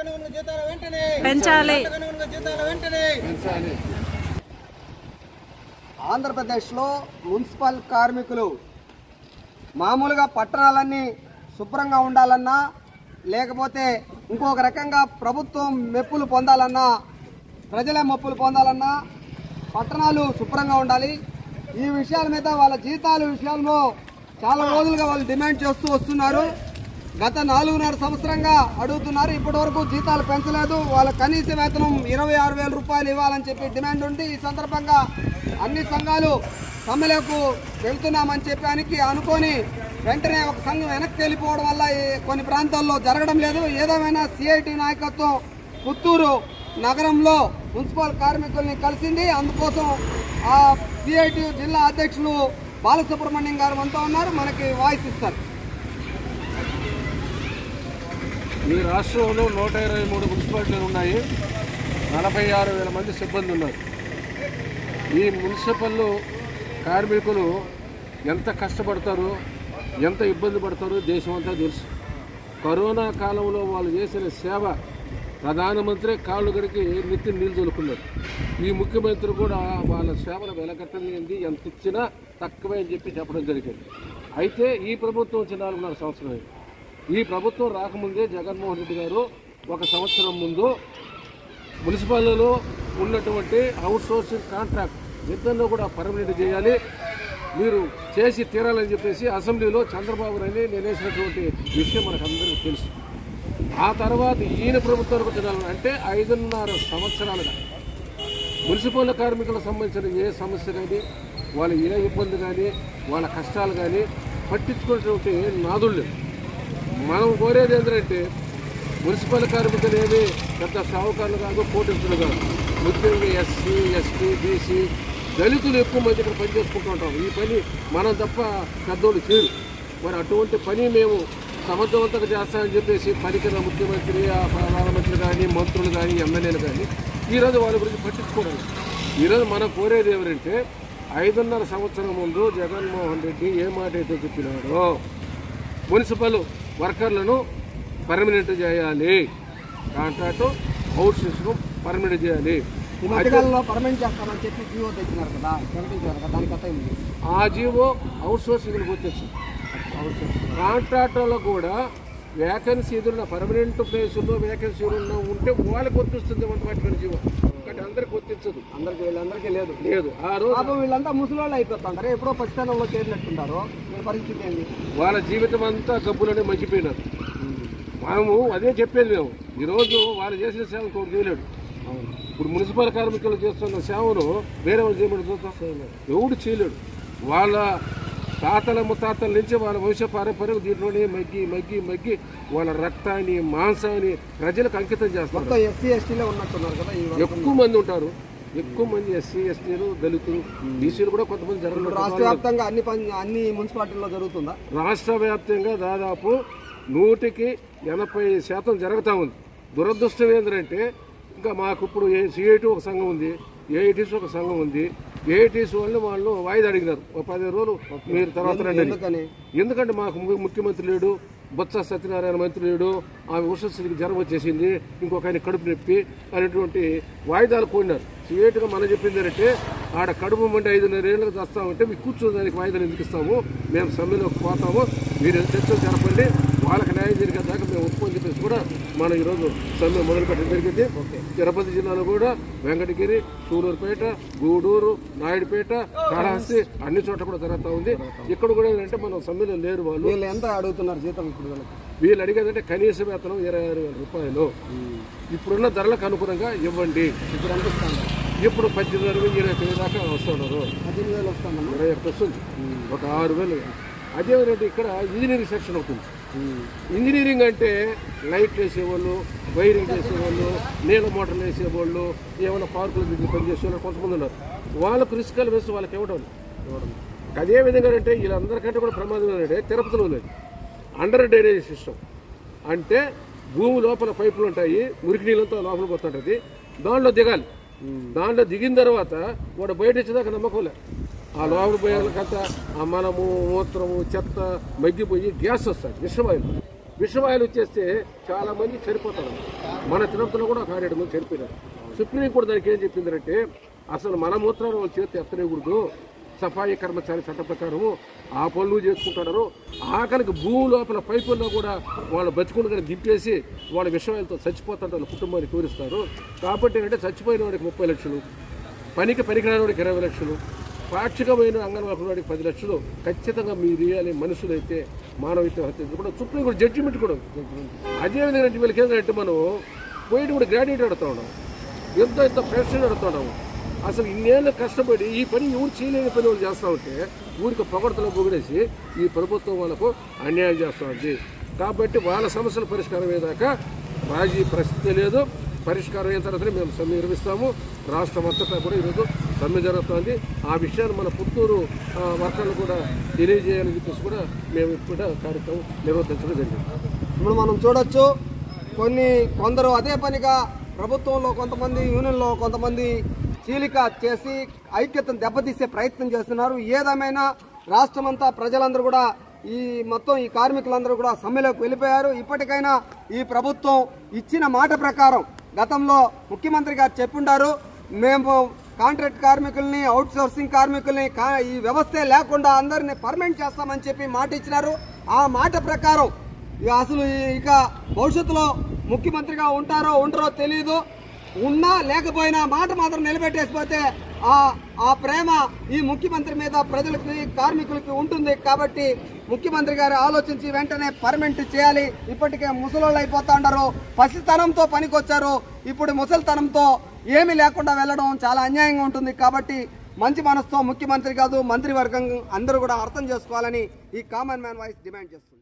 కనుగొనున్న జీతాల వెంటనే పెంచాలి చట్ట కనుగొనున్న జీతాల వెంటనే ఆంధ్రప్రదేశ్లో మున్సిపల్ కార్మికులు మామూలుగా పట్టణాలన్నీ శుభ్రంగా ఉండాలన్నా లేకపోతే ఇంకొక రకంగా ప్రభుత్వం మెప్పులు పొందాలన్నా ప్రజలే మెప్పులు పొందాలన్నా పట్టణాలు శుభ్రంగా ఉండాలి ఈ విషయాల మీద వాళ్ళ జీతాల విషయాల్లో చాలా రోజులుగా వాళ్ళు డిమాండ్ చేస్తూ వస్తున్నారు గత నాలుగున్నర సంవత్సరంగా అడుగుతున్నారు ఇప్పటి వరకు జీతాలు పెంచలేదు వాళ్ళ కనీస వేతనం ఇరవై ఆరు వేల రూపాయలు ఇవ్వాలని చెప్పి డిమాండ్ ఉంది ఈ సందర్భంగా అన్ని సంఘాలు సమ్మెలకు వెళ్తున్నామని చెప్పడానికి అనుకొని వెంటనే ఒక సంఘం వెనక్కి వెళ్ళిపోవడం వల్ల ఈ కొన్ని ప్రాంతాల్లో జరగడం లేదు ఏదేమైనా సిఐటి నాయకత్వం పుత్తూరు నగరంలో మున్సిపల్ కార్మికుల్ని కలిసింది అందుకోసం ఆ సిఐటి జిల్లా అధ్యక్షులు బాలసుబ్రహ్మణ్యం గారు అంతా ఉన్నారు మనకి వాయిస్ ఇస్తారు ఈ రాష్ట్రంలో నూట ఇరవై మూడు మున్సిపాలిటీలు ఉన్నాయి నలభై ఆరు వేల మంది సిబ్బంది ఉన్నారు ఈ మున్సిపల్ కార్మికులు ఎంత కష్టపడతారో ఎంత ఇబ్బంది పడతారో దేశం అంతా తెలుసు కరోనా కాలంలో వాళ్ళు చేసిన సేవ ప్రధానమంత్రి కాళ్ళు గడికి నెత్తి నీళ్ళు తొలుకున్నారు ఈ ముఖ్యమంత్రి కూడా వాళ్ళ సేవలు వెలకట్టలేంది ఎంత ఇచ్చినా తక్కువే అని చెప్పి చెప్పడం జరిగింది అయితే ఈ ప్రభుత్వం వచ్చి నాలుగున్నర సంవత్సరం ఈ ప్రభుత్వం రాకముందే జగన్మోహన్ రెడ్డి గారు ఒక సంవత్సరం ముందు మున్సిపాలిటీలో ఉన్నటువంటి అవుట్ సోర్సింగ్ కాంట్రాక్ట్ ఇద్దరిలో కూడా పర్మనెంట్ చేయాలి మీరు చేసి తీరాలని చెప్పేసి అసెంబ్లీలో చంద్రబాబు నాయుడు నేనేసినటువంటి విషయం మనకు అందరికీ తెలుసు ఆ తర్వాత ఈయన ప్రభుత్వానికి వచ్చిన అంటే ఐదున్నర సంవత్సరాలుగా మున్సిపల్ కార్మికులకు సంబంధించిన ఏ సమస్య కానీ వాళ్ళ ఏ ఇబ్బంది కానీ వాళ్ళ కష్టాలు కానీ పట్టించుకున్నటువంటి నాదులు లేవు. మనం కోరేది ఏంటంటే మున్సిపల్ కార్మికులు ఏమి పెద్ద సాహుకారులు కాదు కోటిస్తులు కాదు ముఖ్యంగా ఎస్సీ ఎస్టీ బీసీ దళితులు ఎక్కువ మంది ఇక్కడ పని చేసుకుంటూ ఉంటాం ఈ పని మనం తప్ప పెద్దోళ్ళు చేయరు మరి అటువంటి పని మేము సమర్థవంతంగా చేస్తామని చెప్పేసి పనికిన ముఖ్యమంత్రి ఆ ప్రధానమంత్రి కానీ మంత్రులు కానీ ఎమ్మెల్యేలు కానీ ఈరోజు వాళ్ళ గురించి పట్టించుకోవడం ఈరోజు మనం కోరేది ఎవరంటే ఐదున్నర సంవత్సరం ముందు జగన్మోహన్ రెడ్డి ఏ మాట అయితే చెప్పినాడో మున్సిపల్ వర్కర్లను పర్మనెంట్ చేయాలి కాంట్రాక్ట్ అవుట్ సిస్టమ్ పర్మనెంట్ చేయాలి ఈ మధ్యకాలంలో పర్మనెంట్ చేస్తామని చెప్పి జీవో తెచ్చినారు కదా ప్రకటించారు కదా దాని కథ ఏంది ఆ జీవో అవుట్ సోర్సింగ్ వచ్చేసి కాంట్రాక్టర్లో కూడా వేకెన్సీ ఎదురున్న పర్మనెంట్ ప్లేసుల్లో వేకెన్సీలు ఉన్న ఉంటే వాళ్ళకి వర్తిస్తుంది వంట పట్టుకుని జీవో కానీ అందరికి వర్తించదు అందరికి వీళ్ళందరికీ లేదు లేదు ఆ రోజు పాపం వీళ్ళంతా ముసలి అయిపోతుంటారు ఎప్పుడో పసితనంలో చేరినట్టుంటారు వీళ్ళ పరిస్థితి ఏంది వాళ్ళ జీవితం అంతా గబ్బులోనే మర్చిపోయినారు మనము అదే చెప్పేది మేము ఈరోజు వాళ్ళు చేసిన సేవ ఇంకోటి చేయలేడు ఇప్పుడు మున్సిపల్ కార్మికులు చేస్తున్న సేవను వేరే వాళ్ళు చేయమని చూస్తాం ఎవడు చేయలేడు వాళ్ళ తాతల ముత్తాతల నుంచి వాళ్ళ వంశ పారంపర్యం దీంట్లోనే మగ్గి మగ్గి మగ్గి వాళ్ళ రక్తాన్ని మాంసాన్ని ప్రజలకు అంకితం చేస్తారు మొత్తం ఎస్సీ ఎస్టీలే ఉన్నట్టున్నారు కదా ఈ వర్గం. ఎక్కువ మంది ఉంటారు ఎక్కువ మంది ఎస్సీ ఎస్టీలు దళితులు బీసీలు కూడా కొంతమంది రాష్ట్ర జరగలేదు వ్యాప్తంగా అన్ని పని అన్ని మున్సిపాలిటీల్లో జరుగుతుందా రాష్ట్ర వ్యాప్తంగా దాదాపు నూటికి ఎనభై శాతం జరుగుతూ ఉంది దురదృష్టం ఏంటంటే ఇంకా మాకు ఇప్పుడు సిఐటి ఒక సంఘం ఉంది ఏఐటీస్ ఒక సంఘం ఉంది ఏఐటీస్ వాళ్ళు వాళ్ళు వాయిదా అడిగినారు ఒక పదిహేను రోజులు మీరు తర్వాత రండి అని. ఎందుకని ఎందుకంటే మాకు ము- ముఖ్యమంత్రి లేడు బొత్స సత్యనారాయణ మంత్రి లేడు ఆమె ఉషశ్రీకి జ్వరం వచ్చేసింది ఇంకొక ఆయన కడుపు నొప్పి అనేటువంటి వాయిదాలు కోడినారు సిఏట్గా మనం చెప్పింది ఏంటంటే ఆడ కడుపు మండి ఐదున్నర ఏళ్ళకి తెస్తామంటే మీకు కూర్చోదానికి వాయిదాలు ఎందుకు ఇస్తాము మేము సమ్మెలోకి పోతాము మీరు చర్చలు జరపండి వాళ్ళకి న్యాయం జరిగేదాకా మేము ఒప్పుకొని చెప్పేసి కూడా మనం ఈరోజు సమ్మె మొదలుపెట్టడం జరిగింది తిరుపతి జిల్లాలో కూడా వెంకటగిరి సూలూరుపేట గూడూరు నాయుడుపేట కాళహస్తి అన్ని చోట్ల కూడా జరుగుతూ ఉంది ఇక్కడ కూడా ఏంటంటే మనం సమ్మెలో లేరు వాళ్ళు వీళ్ళు ఎంత అడుగుతున్నారు జీతం ఇప్పుడు వీళ్ళకి వీళ్ళు అడిగేదంటే కనీస వేతనం ఇరవై ఆరు వేల రూపాయలు ఇప్పుడున్న ధరలకు అనుగుణంగా ఇవ్వండి ఇప్పుడు ఎంత ఇస్తాను ఇప్పుడు పద్దెనిమిది ఇరవై ఇరవై తొమ్మిది దాకా వస్తున్నారు పద్దెనిమిది వేలు వస్తానమ్మా ఇరవై ఒకటి వస్తుంది ఒక ఆరు వేలు అదేమిటంటే ఇక్కడ ఇంజనీరింగ్ సెక్షన్ అవుతుంది ఇంజనీరింగ్ అంటే లైట్లు వేసేవాళ్ళు వైరింగ్ చేసేవాళ్ళు నీళ్ళ మోటార్లు వేసేవాళ్ళు ఏమైనా పార్కులు దిగి పనిచేసే వాళ్ళు కొంతమంది ఉన్నారు వాళ్ళకు రిస్కాలు వేసి వాళ్ళకి ఇవ్వడం అదే విధంగా అంటే వీళ్ళందరికంటే కూడా ప్రమాదం ఏంటంటే తిరుపతిలో ఉన్నది అండర్ డ్రైనేజ్ సిస్టమ్ అంటే భూమి లోపల పైపులు ఉంటాయి మురికి నీళ్ళంతా లోపలికి వస్తుంటుంది దాంట్లో దిగాలి దాంట్లో దిగిన తర్వాత వాడు బయట వచ్చేదాకా నమ్మకంలే ఆ లోపల పోయేంత ఆ మనము మూత్రము చెత్త మగ్గిపోయి గ్యాస్ వస్తుంది విషవాయువు విషవాయులు వచ్చేస్తే చాలా మంది చనిపోతారు మన తిరుపతిలో కూడా ఒక ఆరేడు మంది చనిపోయినారు సుప్రీం కోర్టు దానికి ఏం చెప్పిందంటే అసలు మన మూత్రాలు వాళ్ళ చేతి ఎత్తనేకూడదు సఫాయి కర్మచారి చట్ట ప్రకారము ఆ పనులు చేసుకుంటున్నారు ఆఖరికి భూమి లోపల పైపుల్లో కూడా వాళ్ళు బతుకుండగానే దింపేసి వాళ్ళ విషయాలతో చచ్చిపోతుంటే వాళ్ళ కుటుంబాన్ని కూరుస్తారు కాబట్టి ఏంటంటే చచ్చిపోయిన వాడికి ముప్పై లక్షలు పనికి పనికిరాని వాడికి ఇరవై లక్షలు పాక్షికమైన అంగన్వాడీ వాడికి పది లక్షలు ఖచ్చితంగా మీరు ఇవ్వాలి మనుషులైతే మానవీయ హత్య కూడా సుప్రీంకోర్టు జడ్జిమెంట్ కూడా అదేవిధంగా వీళ్ళకి ఏంటంటే మనం పోయి కూడా గ్రాడ్యుయేట్ ఆడుతూ ఉన్నాం ఎంత ఎంత ప్రెషర్ ఆడుతున్నాము అసలు ఇన్నేళ్ళు కష్టపడి ఈ పని ఎవరు చేయలేని పని వాళ్ళు చేస్తూ ఉంటే ఊరికి పొగడతలో పొగిడేసి ఈ ప్రభుత్వం వాళ్ళకు అన్యాయం చేస్తూ ఉంది కాబట్టి వాళ్ళ సమస్యల పరిష్కారం అయ్యేదాకా రాజీ పరిస్థితి లేదు పరిష్కారం అయిన తర్వాత మేము సమ్మె నిర్వహిస్తాము రాష్ట్రం అంతటా కూడా ఈరోజు సమ్మె జరుగుతోంది ఆ విషయాన్ని మన పుత్తూరు ఆ, వర్కర్లు కూడా తెలియజేయాలని చెప్పేసి కూడా మేము ఇప్పుడు కార్యక్రమం నిర్వర్తించడం జరిగింది ఇప్పుడు మనం చూడొచ్చు కొన్ని కొందరు అదే పనిగా ప్రభుత్వంలో కొంతమంది యూనియన్లో కొంతమంది చీలిక చేసి ఐక్యతను దెబ్బతీసే ప్రయత్నం చేస్తున్నారు ఏదేమైనా రాష్ట్రమంతా ప్రజలందరూ కూడా ఈ మొత్తం ఈ కార్మికులందరూ కూడా సమ్మెలోకి వెళ్ళిపోయారు ఇప్పటికైనా ఈ ప్రభుత్వం ఇచ్చిన మాట ప్రకారం గతంలో ముఖ్యమంత్రి గారు చెప్పుండారు మేము కాంట్రాక్ట్ కార్మికుల్ని అవుట్ సోర్సింగ్ కార్మికుల్ని కా- ఈ వ్యవస్థే లేకుండా అందరిని పర్మనెంట్ చేస్తామని చెప్పి మాట ఇచ్చినారు ఆ మాట ప్రకారం ఇక అసలు ఈ- ఇక భవిష్యత్తులో ముఖ్యమంత్రిగా ఉంటారో ఉండరో తెలియదు ఉన్నా లేకపోయినా మాట మాత్రం నిలబెట్టేసిపోతే ఆ ఆ ప్రేమ ఈ ముఖ్యమంత్రి మీద ప్రజలకి కార్మికులకి ఉంటుంది కాబట్టి ముఖ్యమంత్రి గారు ఆలోచించి వెంటనే పర్మనెంట్ చేయాలి ఇప్పటికే ముసలోళ్ళు అయిపోతా ఉన్నారు పసితనంతో పనికొచ్చారు ఇప్పుడు ముసలితనంతో ఏమీ లేకుండా వెళ్ళడం చాలా అన్యాయంగా ఉంటుంది కాబట్టి మంచి మనసుతో ముఖ్యమంత్రి కాదు మంత్రివర్గం అందరూ కూడా అర్థం చేసుకోవాలని ఈ కామన్ మ్యాన్ వాయిస్ డిమాండ్ చేస్తుంది